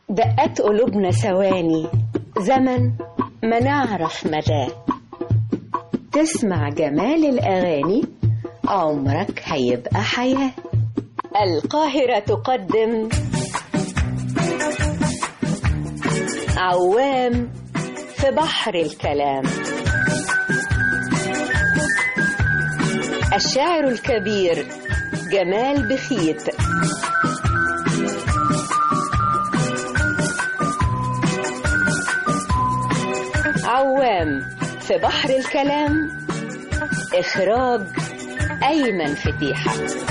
دقات قلوبنا ثواني زمن ما نعرف مداه تسمع جمال الأغاني عمرك هيبقى حياة القاهرة تقدم عوام في بحر الكلام الشاعر الكبير جمال بخيت عوام في بحر الكلام إخراج أيمن فتيحة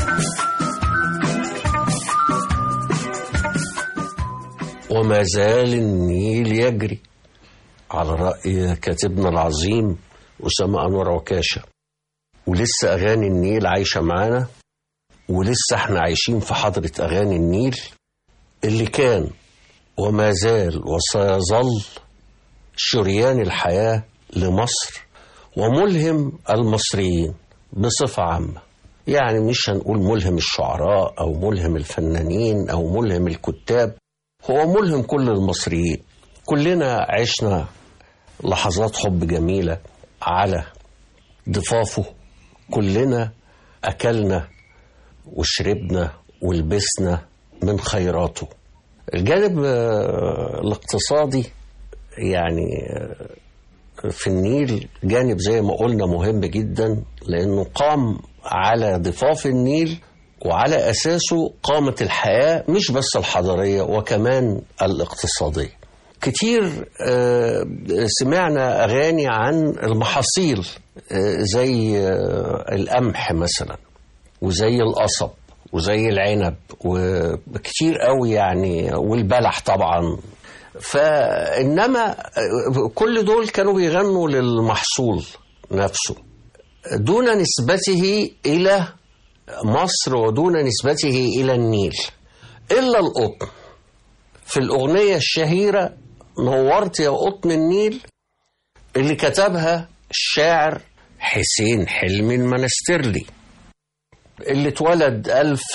وما زال النيل يجري على رأي كاتبنا العظيم أسامة أنور عكاشة ولسه أغاني النيل عايشة معانا ولسه احنا عايشين في حضرة أغاني النيل اللي كان وما زال وسيظل شريان الحياة لمصر وملهم المصريين بصفة عامة يعني مش هنقول ملهم الشعراء أو ملهم الفنانين أو ملهم الكتاب هو ملهم كل المصريين كلنا عشنا لحظات حب جميلة على ضفافه كلنا أكلنا وشربنا ولبسنا من خيراته الجانب الاقتصادي يعني في النيل جانب زي ما قلنا مهم جدا لأنه قام على ضفاف النيل وعلى أساسه قامت الحياة مش بس الحضارية وكمان الاقتصادية كتير سمعنا أغاني عن المحاصيل زي القمح مثلا وزي القصب وزي العنب وكتير قوي يعني والبلح طبعا فإنما كل دول كانوا بيغنوا للمحصول نفسه دون نسبته إلى مصر ودون نسبته إلى النيل إلا القطن في الأغنية الشهيرة نورت يا قطن النيل اللي كتبها الشاعر حسين حلمي المنسترلي اللي اتولد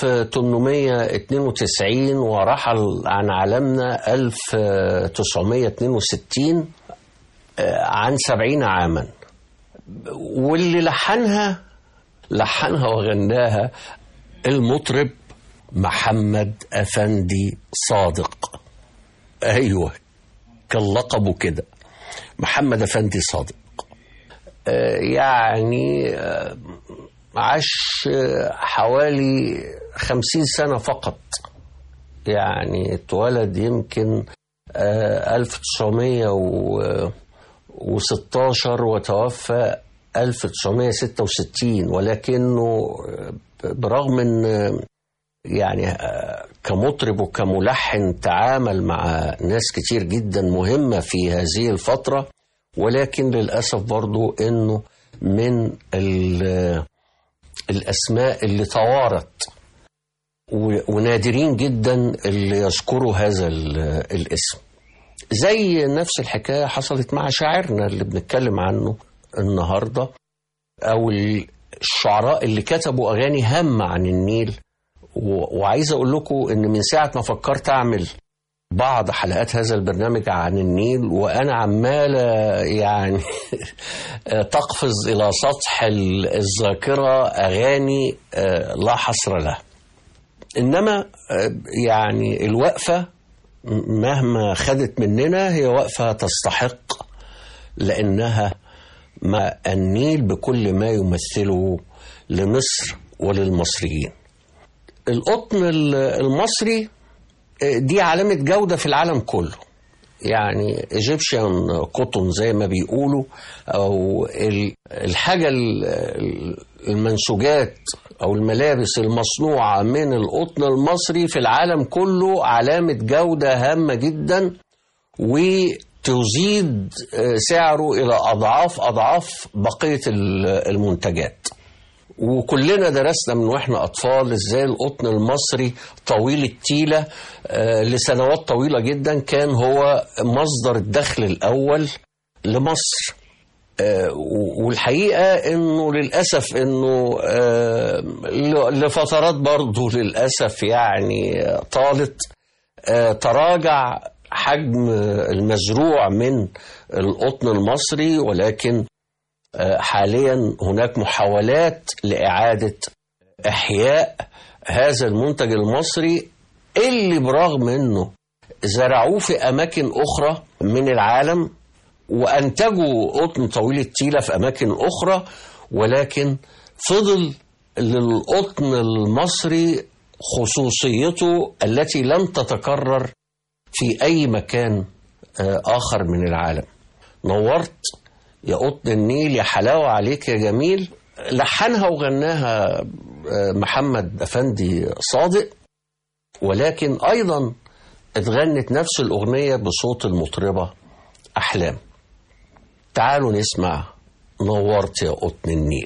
1892 ورحل عن عالمنا 1962 عن 70 عاما واللي لحنها لحنها وغناها المطرب محمد أفندي صادق أيوة كان لقبه كده محمد أفندي صادق يعني عاش حوالي خمسين سنة فقط يعني اتولد يمكن 1916 وتوفى 1966 ولكنه برغم ان يعني كمطرب وكملحن تعامل مع ناس كتير جدا مهمة في هذه الفترة ولكن للأسف برضو انه من الأسماء اللي توارت ونادرين جدا اللي يذكروا هذا الاسم زي نفس الحكاية حصلت مع شاعرنا اللي بنتكلم عنه النهاردة أو الشعراء اللي كتبوا أغاني هامة عن النيل وعايز أقول لكم إن من ساعة ما فكرت أعمل بعض حلقات هذا البرنامج عن النيل وأنا عمال يعني تقفز إلى سطح الذاكرة أغاني لا حصر لها إنما يعني الوقفة مهما خدت مننا هي وقفة تستحق لأنها مع النيل بكل ما يمثله لمصر وللمصريين القطن المصري دي علامة جودة في العالم كله يعني ايجيبشن قطن زي ما بيقولوا او الحاجة المنسوجات او الملابس المصنوعة من القطن المصري في العالم كله علامة جودة هامة جدا و تزيد سعره إلى أضعاف أضعاف بقية المنتجات وكلنا درسنا من واحنا أطفال إزاي القطن المصري طويل التيلة لسنوات طويلة جدا كان هو مصدر الدخل الأول لمصر والحقيقة انه للأسف انه لفترات برضه للأسف يعني طالت آه، تراجع حجم المزروع من القطن المصري ولكن آه، حاليا هناك محاولات لإعادة إحياء هذا المنتج المصري اللي برغم انه زرعوه في اماكن اخرى من العالم وانتجوا قطن طويل التيله في اماكن اخرى ولكن فضل للقطن المصري خصوصيته التي لم تتكرر في اي مكان آه، اخر من العالم نورت يا قطن النيل يا حلاوه عليك يا جميل لحنها وغناها آه، محمد افندي صادق ولكن ايضا اتغنت نفس الاغنيه بصوت المطربه احلام تعالوا نسمع نورت يا قطن النيل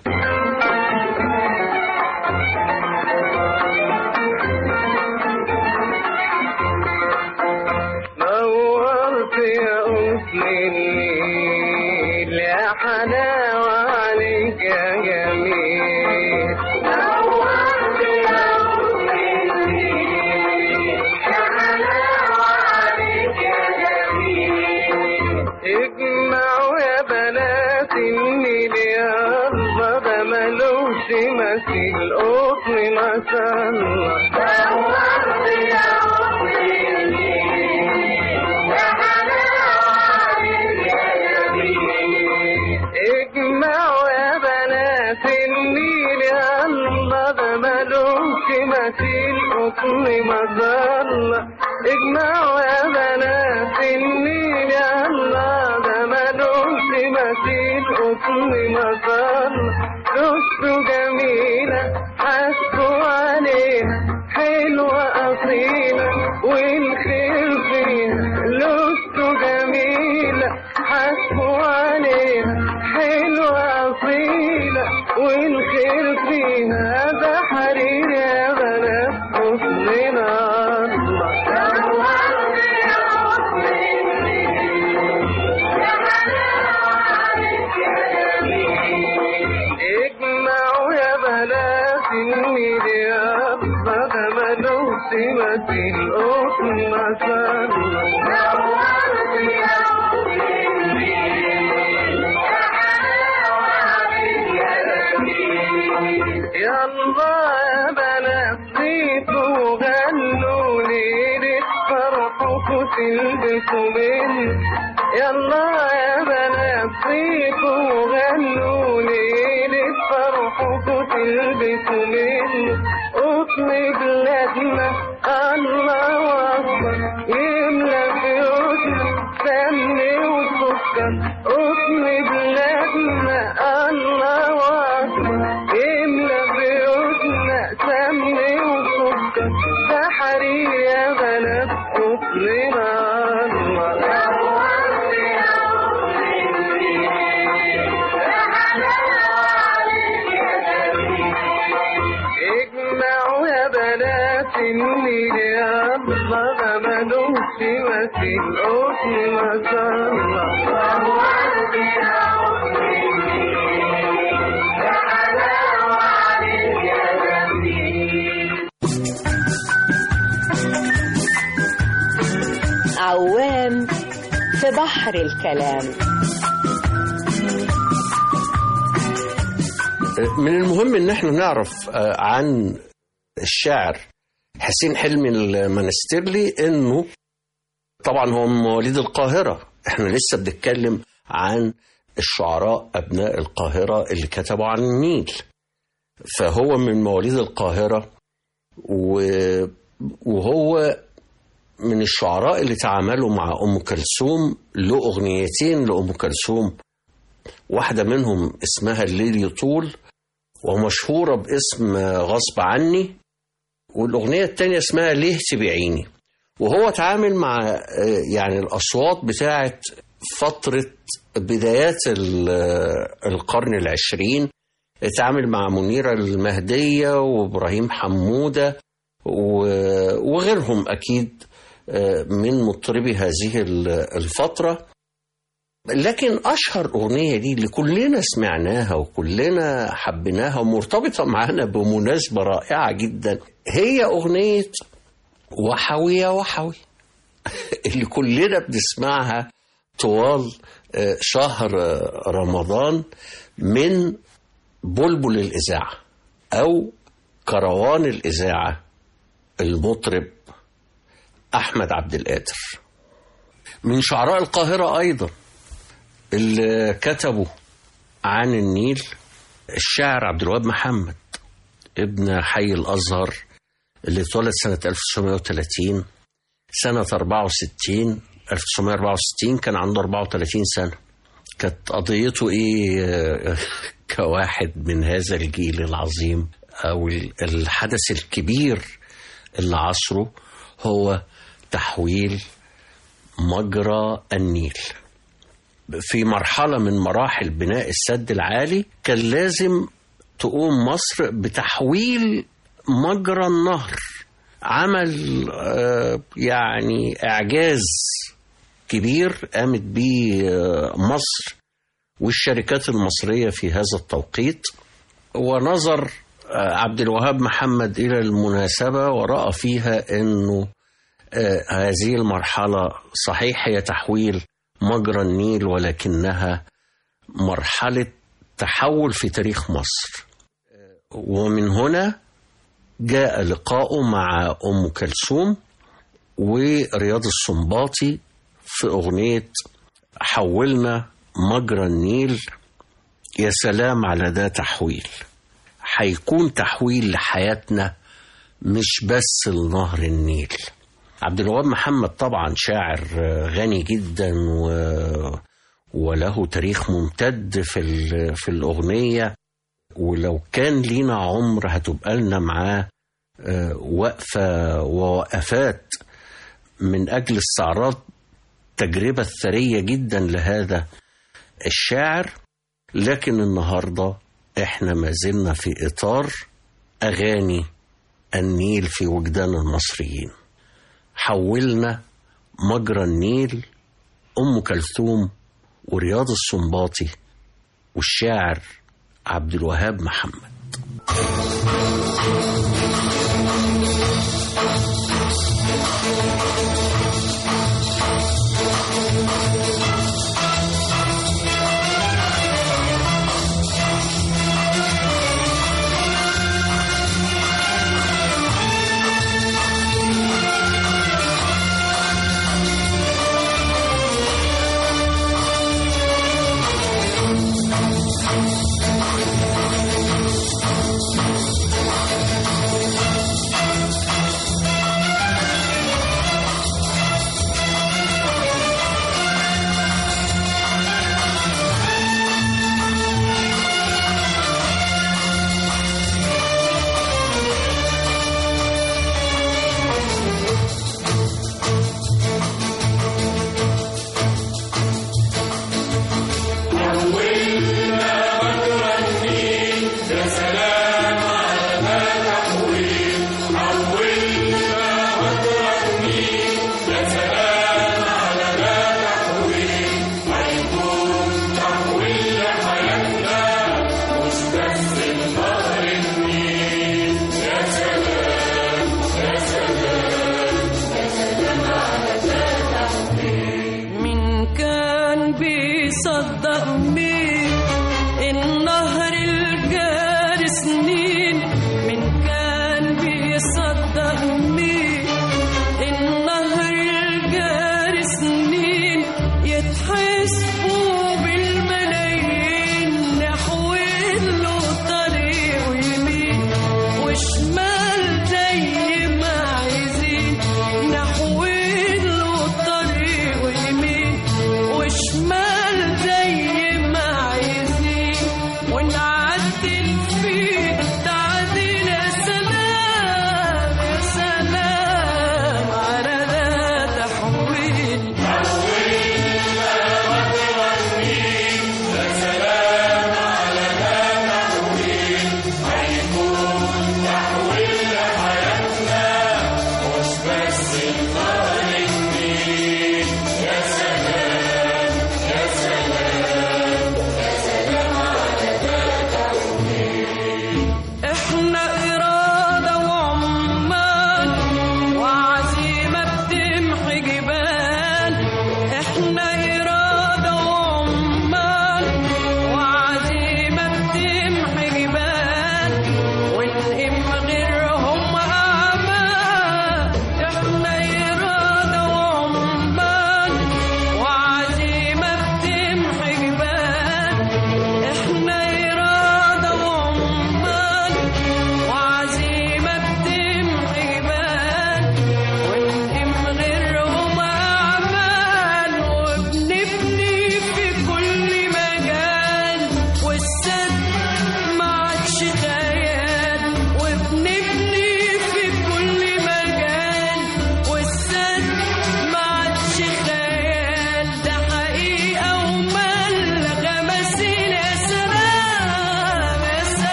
نورت يا قطن النيل يا حلاوة عليك يا جميل نورت يا قطن النيل يا حلاوة عليك يا جميل اجمعوا يا بنات النيل يا الله ده ملوش مثيل قطن ما شاء الله نورت يا قطن اجمعوا يا بنات النيل يا الله ده ملوش مثيل قطن مظلة اجمعوا يا بنات النيل يا الله ده ملوش مثيل قطن مظلة لسه جميلة حسوا عليها حلوة أصيلة والخير فيها لسه جميلة حسوا عليها حلوة أصيلة والخير فيها ده حرير يا بنات حسننا الله اجمعوا يا بنات النيل يا الله ده ملوش مثيل قطن ما شاء الله يا الله يا بنات صيفوا وغنوا ليلة فرحكوا تلبسوا منه يا الله يا بنات صيفوا وغنوا ليلة فرحكوا تلبسوا منه قطن بلادنا الله أكبر يملى بيوتنا سمن وسكر قطن بلادنا الله أكبر يملى بيوتنا سمن وسكر ده حرير يا بنات قطننا اجمعوا يا بنات النيل يا الله ما ملوش مثيل قطن ما شاء الله عوام في بحر الكلام من المهم ان احنا نعرف آه، عن الشاعر حسين حلمي المنسترلي انه طبعا هو من مواليد القاهرة احنا لسه بنتكلم عن الشعراء ابناء القاهرة اللي كتبوا عن النيل فهو من مواليد القاهرة و- وهو من الشعراء اللي تعاملوا مع أم كلثوم له أغنيتين لأم كلثوم واحدة منهم اسمها الليل يطول ومشهورة باسم غصب عني والأغنية التانية اسمها ليه تبيعيني وهو تعامل مع آه، يعني الأصوات بتاعت فترة بدايات ال- آه، القرن العشرين اتعامل مع منيرة المهدية وإبراهيم حمودة و- وغيرهم أكيد آه، من مطربي هذه ال- الفترة لكن أشهر أغنية دي اللي كلنا سمعناها وكلنا حبيناها ومرتبطة معانا بمناسبة رائعة جدا هي أغنية وحوي يا وحوي اللي كلنا بنسمعها طوال آه، شهر آه، رمضان من بلبل الإذاعة أو كروان الإذاعة المطرب أحمد عبد القادر من شعراء القاهرة أيضا اللي كتبوا عن النيل الشاعر عبد الوهاب محمد ابن حي الأزهر اللي اتولد سنة 1930 سنة 64 1964 كان عنده 34 سنة كانت قضيته ايه آه، كواحد من هذا الجيل العظيم او ال- الحدث الكبير اللي عصره هو تحويل مجرى النيل في مرحلة من مراحل بناء السد العالي كان لازم تقوم مصر بتحويل مجرى النهر عمل آه، يعني إعجاز كبير قامت به آه، مصر والشركات المصرية في هذا التوقيت ونظر آه، عبد الوهاب محمد إلى المناسبة ورأى فيها أنه آه، هذه المرحلة صحيح هي تحويل مجرى النيل ولكنها مرحلة تحول في تاريخ مصر آه، ومن هنا جاء لقاؤه مع أم كلثوم ورياض السنباطي في أغنية حولنا مجرى النيل يا سلام على ده تحويل هيكون تحويل لحياتنا مش بس لنهر النيل عبد الوهاب محمد طبعا شاعر آه، غني جدا و... وله تاريخ ممتد في ال... في الأغنية ولو كان لينا عمر هتبقى لنا معاه آه، وقفة ووقفات من أجل استعراض التجربة الثرية جدا لهذا الشاعر لكن النهاردة احنا ما زلنا في إطار أغاني النيل في وجدان المصريين حولنا مجرى النيل أم كلثوم ورياض السنباطي والشاعر عبد الوهاب محمد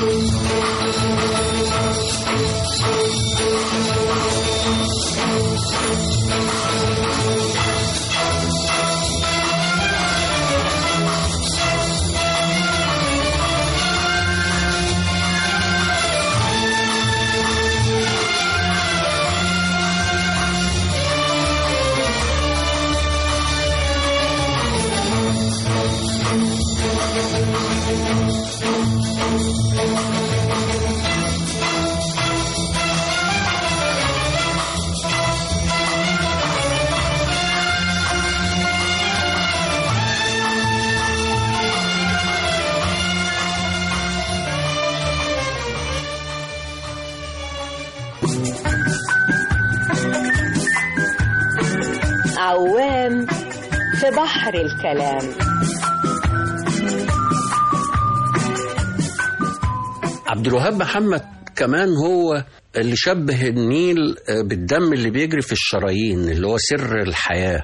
عوام في بحر الكلام عبد الوهاب محمد كمان هو اللي شبه النيل بالدم اللي بيجري في الشرايين اللي هو سر الحياة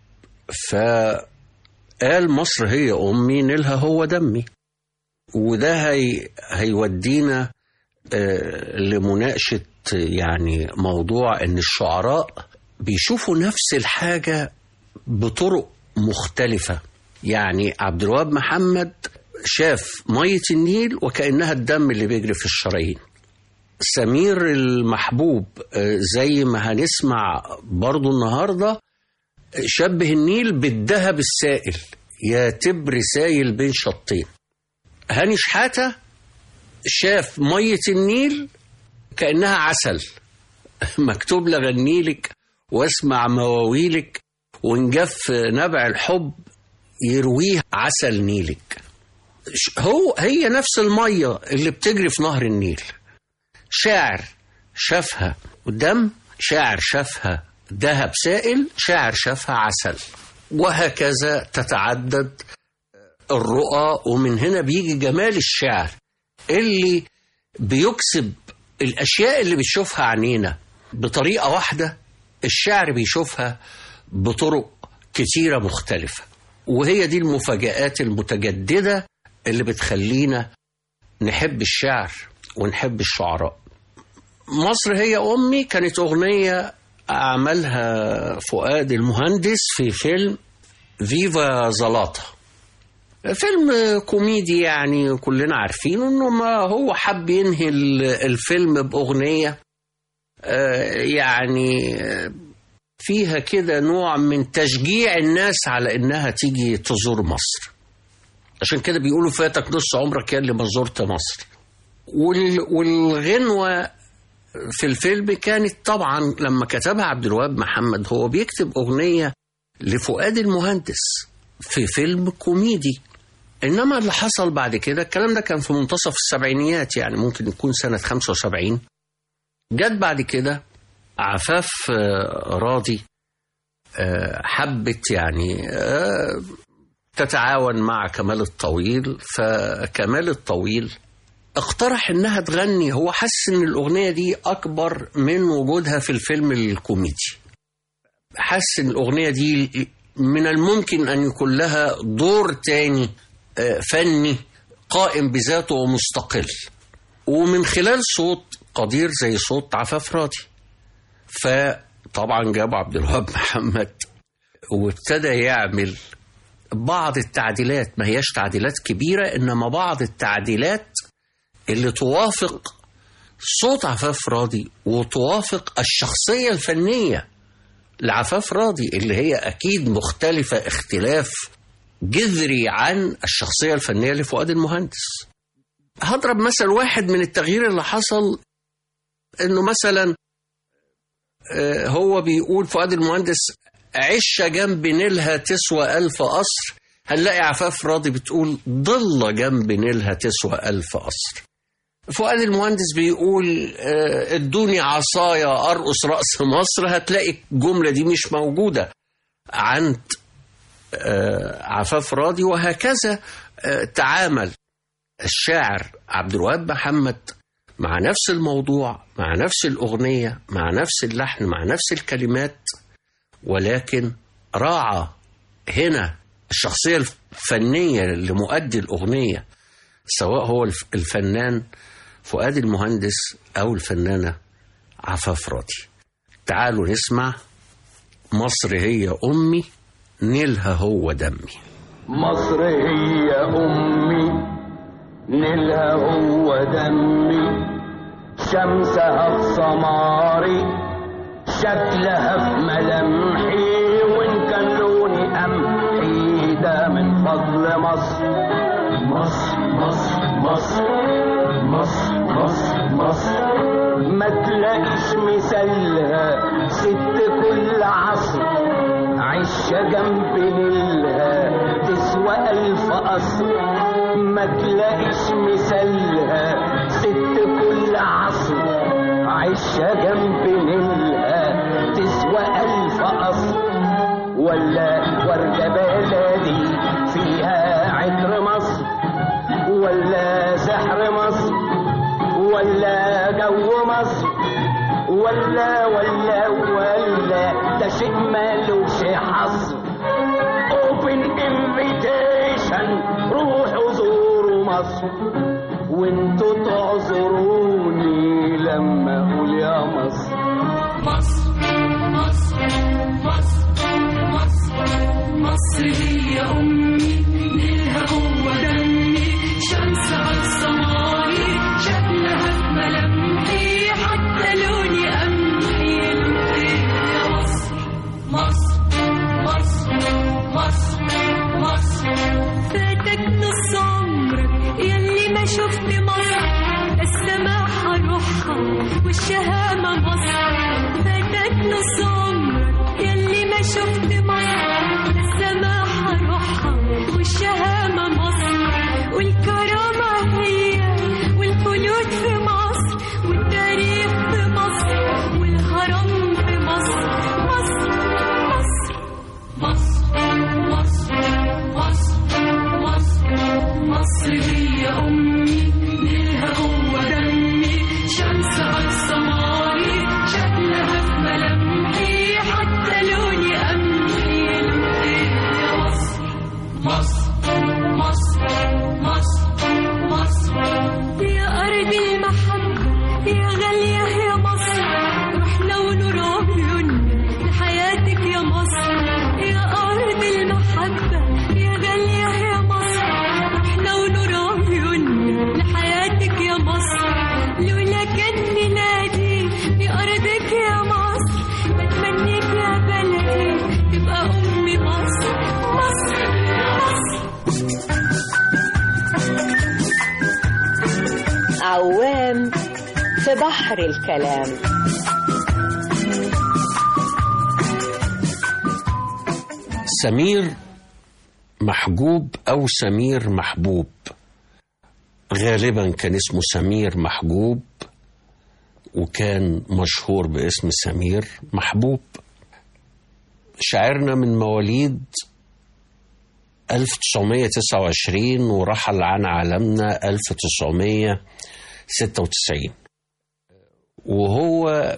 فقال مصر هي أمي نيلها هو دمي وده هي هيودينا آه، لمناقشة يعني موضوع ان الشعراء بيشوفوا نفس الحاجة بطرق مختلفة يعني عبد الوهاب محمد شاف مية النيل وكأنها الدم اللي بيجري في الشرايين سمير المحبوب آه، زي ما هنسمع برضو النهاردة شبه النيل بالذهب السائل يا تبر سايل بين شطين هاني شحاتة شاف مية النيل كأنها عسل مكتوب لغنيلك واسمع مواويلك ونجف نبع الحب يرويه عسل نيلك ش- هو هي نفس المية اللي بتجري في نهر النيل شاعر شافها دم شاعر شافها ذهب سائل شاعر شافها عسل وهكذا تتعدد الرؤى ومن هنا بيجي جمال الشعر اللي بيكسب الأشياء اللي بتشوفها عينينا بطريقة واحدة الشعر بيشوفها بطرق كتيرة مختلفة وهي دي المفاجآت المتجددة اللي بتخلينا نحب الشعر ونحب الشعراء مصر هي أمي كانت أغنية عملها فؤاد المهندس في فيلم فيفا زلاطة فيلم كوميدي يعني كلنا عارفينه انه ما هو حب ينهي ال- الفيلم باغنيه آه، يعني آه، فيها كده نوع من تشجيع الناس على انها تيجي تزور مصر عشان كده بيقولوا فاتك نص عمرك يا اللي ما زرت مصر وال- والغنوه في الفيلم كانت طبعا لما كتبها عبد الوهاب محمد هو بيكتب اغنيه لفؤاد المهندس في فيلم كوميدي انما اللي حصل بعد كده الكلام ده كان في منتصف السبعينيات يعني ممكن يكون سنه 75 جت بعد كده عفاف آه، راضي آه، حبت يعني آه، تتعاون مع كمال الطويل فكمال الطويل اقترح انها تغني هو حس ان الاغنيه دي اكبر من وجودها في الفيلم الكوميدي حس ان الاغنيه دي من الممكن ان يكون لها دور تاني آه، فني قائم بذاته ومستقل ومن خلال صوت قدير زي صوت عفاف راضي فطبعا جاب عبد الوهاب محمد وابتدى يعمل بعض التعديلات ما هياش تعديلات كبيرة إنما بعض التعديلات اللي توافق صوت عفاف راضي وتوافق الشخصية الفنية لعفاف راضي اللي هي أكيد مختلفة اختلاف جذري عن الشخصية الفنية لفؤاد المهندس هضرب مثل واحد من التغيير اللي حصل انه مثلا آه، هو بيقول فؤاد المهندس عشة جنب نيلها تسوى ألف قصر هنلاقي عفاف راضي بتقول ضلة جنب نيلها تسوى ألف قصر فؤاد المهندس بيقول آه، ادوني عصايا أرقص رأس مصر هتلاقي الجملة دي مش موجودة عند آه، عفاف راضي وهكذا آه، تعامل الشاعر عبد الوهاب محمد مع نفس الموضوع مع نفس الأغنية مع نفس اللحن مع نفس الكلمات ولكن راعى هنا الشخصية الفنية لمؤدي الأغنية سواء هو الف- الفنان فؤاد المهندس أو الفنانة عفاف راضي تعالوا نسمع مصر هي أمي نيلها هو دمي مصر هي أمي نيلها هو دمي شمسها في سماري شكلها في ملامحي وإن كان لوني قمحي ده من فضل مصر مصر مصر مصر مصر مصر مصر ما تلاقيش مثالها ست كل عصر عشة جنب نيلها تسوى ألف قصر ما تلاقيش مثالها ست كل عصر عشة جنب نيلها تسوى ألف قصر ولا وردة بلدي فيها عطر مصر ولا سحر مصر ولا جو مصر ولا ولا ولا ده شيء مالوش حصر اوبن انفيتيشن روحوا زوروا مصر وانتوا تعذروني لما اقول يا مصر مصر مصر مصر مصر مصر هي أمي نيلها هو دمي شمسها في سماري شكلها في ملامحي حتى لوني قمحي لوني يا مصر مصر مصر مصر مصر فاتك نص عمرك يلي ما شفت مصر السماحة روحها والشهامة مصر فاتك نص عمرك يلي ما شفت مصر السماحة روحها والشهامة مصر والكرامة هي والخلود في مصر والتاريخ في مصر والهرم في مصر مصر مصر مصر مصر مصر مصر مصر هي أمي نيلها هو دمي شمسها في سماري شكلها في ملامحي حتى لوني قمحي لوني يا مصر مصر مصر مصر مصر يا أرض المحبة يا غالية يا مصر رحنا ونور عيوننا لحياتك يا مصر يا أرض المحبة يا غالية يا مصر رحنا ونور عيوننا لحياتك يا مصر لولا كان ميلادي في أرضك يا مصر بتمنيك يا بلدي تبقى أمي مصر مصر مصر عوام في بحر الكلام سمير محجوب أو سمير محبوب غالبا كان اسمه سمير محجوب وكان مشهور باسم سمير محبوب شاعرنا من مواليد 1929 ورحل عن عالمنا 1996 وهو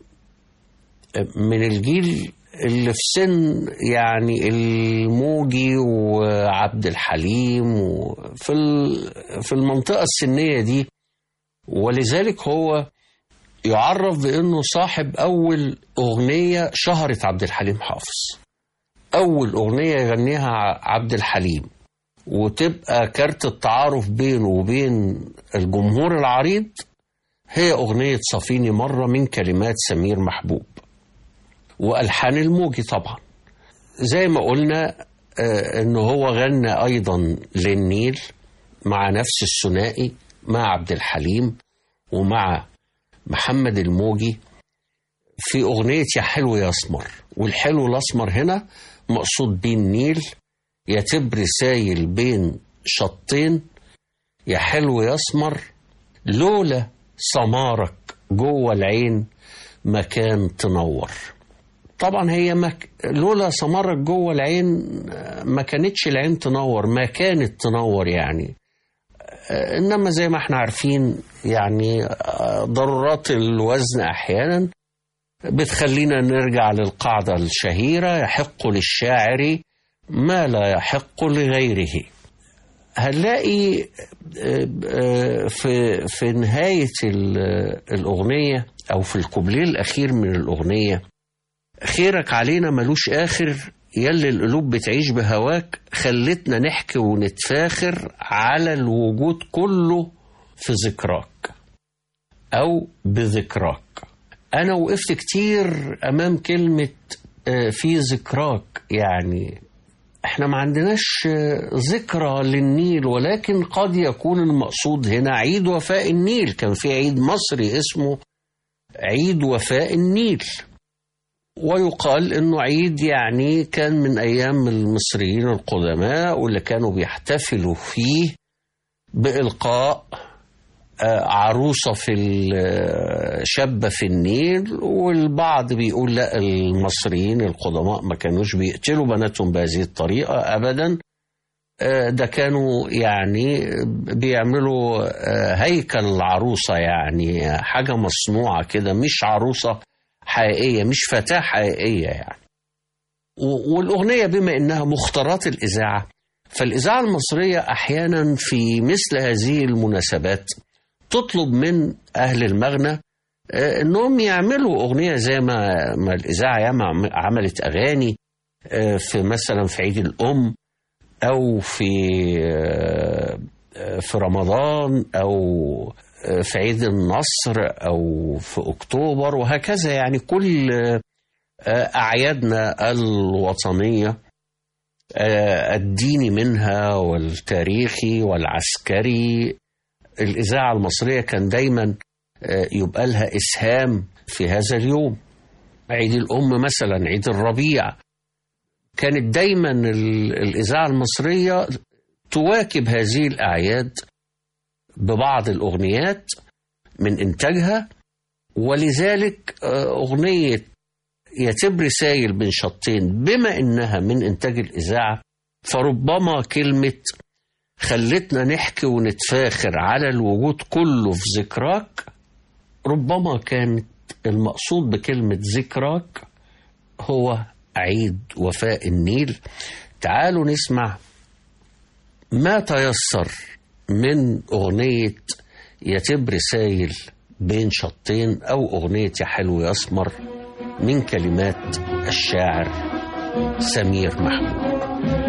من الجيل اللي في سن يعني الموجي وعبد الحليم وفي ال- في المنطقة السنية دي ولذلك هو يعرف بأنه صاحب أول أغنية شهرت عبد الحليم حافظ أول أغنية يغنيها ع- عبد الحليم وتبقى كارت التعارف بينه وبين الجمهور العريض هي أغنية صفيني مرة من كلمات سمير محبوب والحان الموجي طبعا زي ما قلنا آه، انه هو غنى ايضا للنيل مع نفس الثنائي مع عبد الحليم ومع محمد الموجي في اغنيه يا حلو يا اسمر والحلو الاسمر هنا مقصود بيه النيل يا تبر سايل بين شطين يا حلو يا اسمر لولا سمارك جوه العين ما كان تنور طبعا هي مك... لولا سمرت جوه العين آه، ما كانتش العين تنور ما كانت تنور يعني آه، انما زي ما احنا عارفين يعني آه، ضرورات الوزن احيانا بتخلينا نرجع للقاعده الشهيره يحق للشاعر ما لا يحق لغيره هنلاقي آه، آه، في في نهاية ال- الأغنية أو في الكوبليه الأخير من الأغنية خيرك علينا ملوش آخر يلي القلوب بتعيش بهواك خلتنا نحكي ونتفاخر على الوجود كله في ذكراك أو بذكراك أنا وقفت كتير أمام كلمة آه، في ذكراك يعني احنا ما عندناش آه، ذكرى للنيل ولكن قد يكون المقصود هنا عيد وفاء النيل كان في عيد مصري اسمه عيد وفاء النيل ويقال انه عيد يعني كان من ايام المصريين القدماء واللي كانوا بيحتفلوا فيه بالقاء آه، عروسه في ال- آه، شابه في النيل والبعض بيقول لا المصريين القدماء ما كانوش بيقتلوا بناتهم بهذه الطريقه ابدا آه، ده كانوا يعني بيعملوا آه، هيكل العروسه يعني حاجه مصنوعه كده مش عروسه حقيقيه مش فتاه حقيقيه يعني و- والاغنيه بما انها مختارات الاذاعه فالاذاعه المصريه احيانا في مثل هذه المناسبات تطلب من اهل المغنى آه، انهم يعملوا اغنيه زي ما ما الاذاعه ياما عم- عملت اغاني آه، في مثلا في عيد الام او في آه، آه، في رمضان او آه، في عيد النصر او في اكتوبر وهكذا يعني كل آه، اعيادنا الوطنيه آه، الديني منها والتاريخي والعسكري الإذاعة المصرية كان دايما آه، يبقى لها إسهام في هذا اليوم عيد الأم مثلا عيد الربيع كانت دايما ال- الإذاعة المصرية تواكب هذه الأعياد ببعض الأغنيات من إنتاجها ولذلك آه، أغنية يتم رسايل بين شطين بما إنها من إنتاج الإذاعة فربما كلمة خلتنا نحكي ونتفاخر على الوجود كله في ذكراك ربما كانت المقصود بكلمة ذكراك هو عيد وفاء النيل تعالوا نسمع ما تيسر من أغنية يتم رسايل بين شطين أو أغنية يا حلو يا أسمر من كلمات الشاعر سمير محمود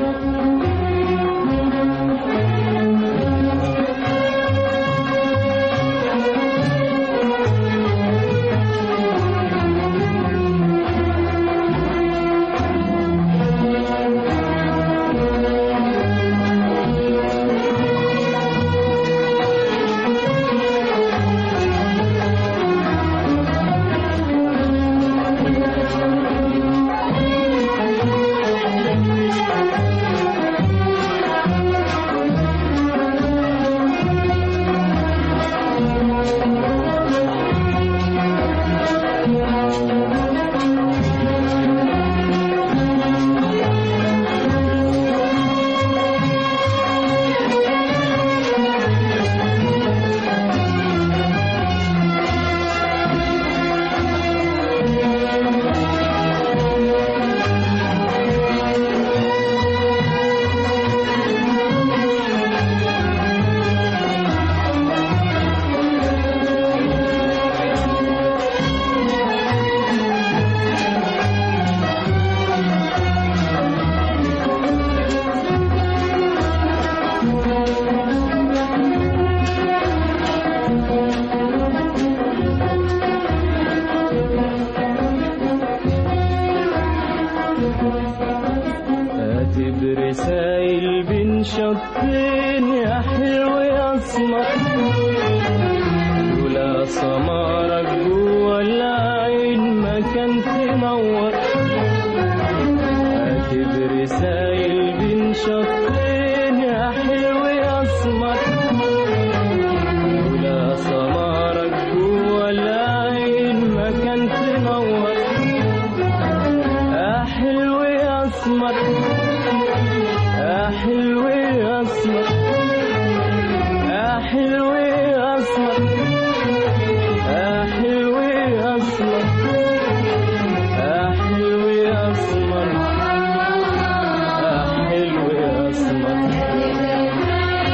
كاتب رسايل بين شطين يا حلو يا اسمر لولا سمارك جوا العين ما كان تنور كاتب رسايل بين شطين يا حلو يا اسمر لولا سمارك جوا العين ما كان تنور يا حلو يا اسمر يا حلو يا اسمر يا حلو يا اسمر يا حلو يا اسمر يا حلو يا اسمر يا حلو يا اسمر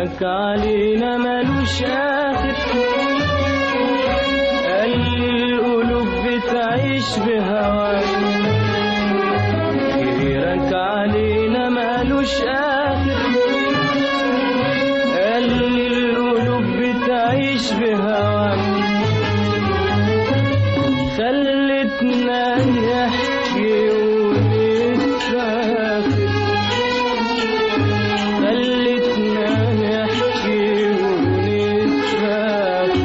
غيرك علينا ملوش آخر القلوب بتعيش بهواك غيرك علينا مالوش آخر القلوب بتعيش بهواك خلتنا نحكي ونتفاخر خلتنا نحكي ونتفاخر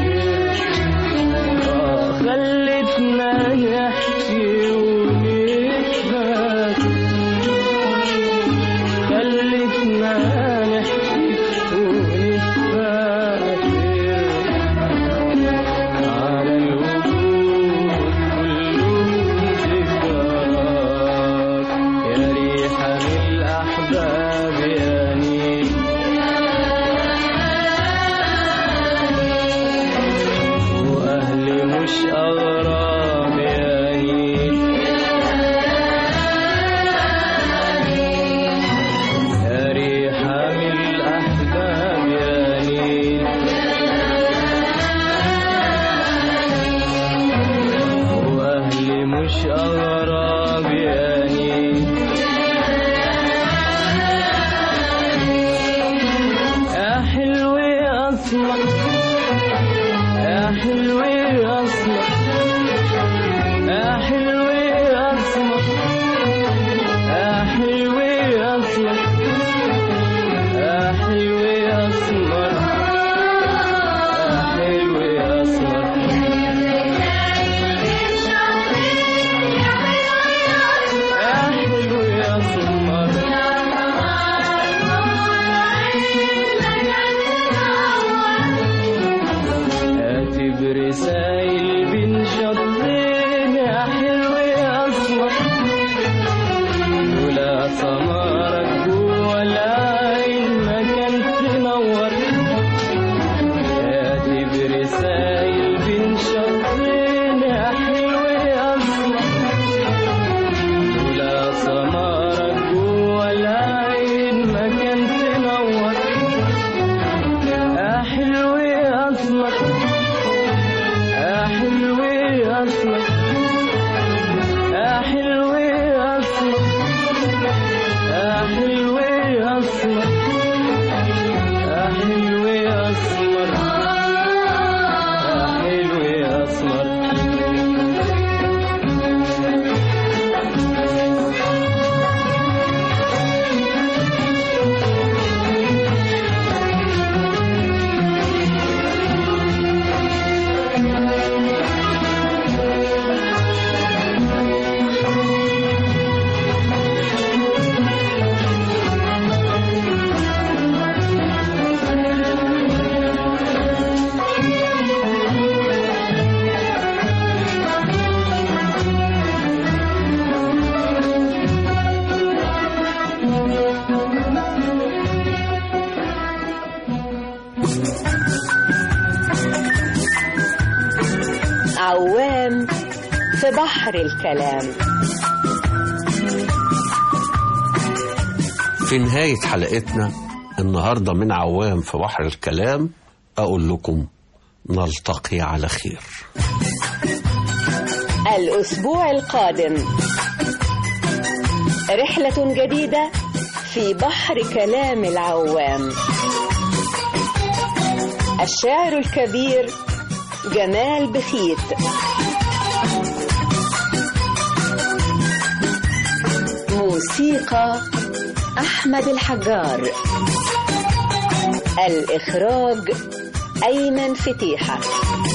آه، خلتنا نحكي ونتفاخر خلتنا نحكي ونتفاخر على الوجود كلهم ذكراك يا ريحة من الأحباب يا نيل وأهلي مش أغراب يا نيل يا ريحة من الأحباب يا نيل وأهلي مش أغراب يا نيل يا حلو يا أسمر يا حلو يا أسمر يا حلو يا أسمر يا حلو يا أسمر يا حلو يا أسمر يا حلو يا أسمر يا حلو يا سمر هاتي برسايل بين شطين يا حلو يا اسمر ولا سمرك جوا العين ما كان تنور هاتي برسايل بين شطين يا حلو يا اسمر ولا سمرك جوا العين ما كان تنور يا حلو يا اسمر يا حلو يا اسمر يا حلو يا اسمر يا حلو يا اسمر يا حلو يا اسمر يا حلو يا اسمر عوام في بحر الكلام في نهاية حلقتنا النهاردة من عوام في بحر الكلام أقول لكم نلتقي على خير الأسبوع القادم رحلة جديدة في بحر كلام العوام الشاعر الكبير جمال بخيت موسيقى أحمد الحجار الإخراج أيمن فتيحة